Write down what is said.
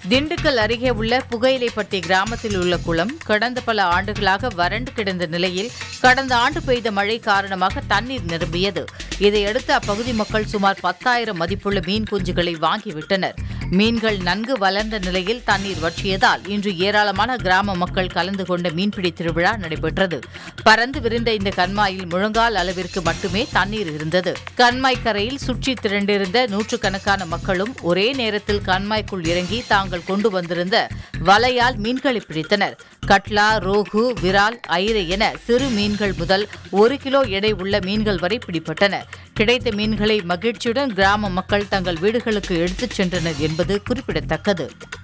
திண்டுக்கல் அருகே உள்ள புகையிலைப்பட்டி கிராமத்தில் உள்ள குளம் கடந்த பல ஆண்டுகளாக வறண்டு கிடந்த நிலையில் கடந்த ஆண்டு பெய்த மழை காரணமாக தண்ணீர் நிரம்பியது இதையடுத்து அப்பகுதி மக்கள் சுமார் பத்தாயிரம் மதிப்புள்ள மீன் குஞ்சுகளை வாங்கிவிட்டனர் மீன்கள் நன்கு வளர்ந்த நிலையில் தண்ணீர் வற்றியதால் இன்று ஏராளமான கிராம மக்கள் கலந்து கொண்ட மீன்பிடி திருவிழா நடைபெற்றது பறந்து விரிந்த இந்த கண்மாயில் முழங்கால் அளவிற்கு மட்டுமே தண்ணீர் இருந்தது கண்மாய் கரையில் சுற்றி திரண்டிருந்த நூற்றுக்கணக்கான மக்களும் ஒரே நேரத்தில் கண்மாய்க்குள் இறங்கி தாங்கள் கொண்டு வந்திருந்த வலையால் மீன்களை பிடித்தனர் கட்லா ரோகு விரால் ஐரை என சிறு மீன்கள் முதல் ஒரு கிலோ எடை உள்ள மீன்கள் வரை பிடிபட்டன கிடைத்த மீன்களை மகிழ்ச்சியுடன் கிராம மக்கள் தங்கள் வீடுகளுக்கு எடுத்துச் சென்றனர் என்பது குறிப்பிடத்தக்கது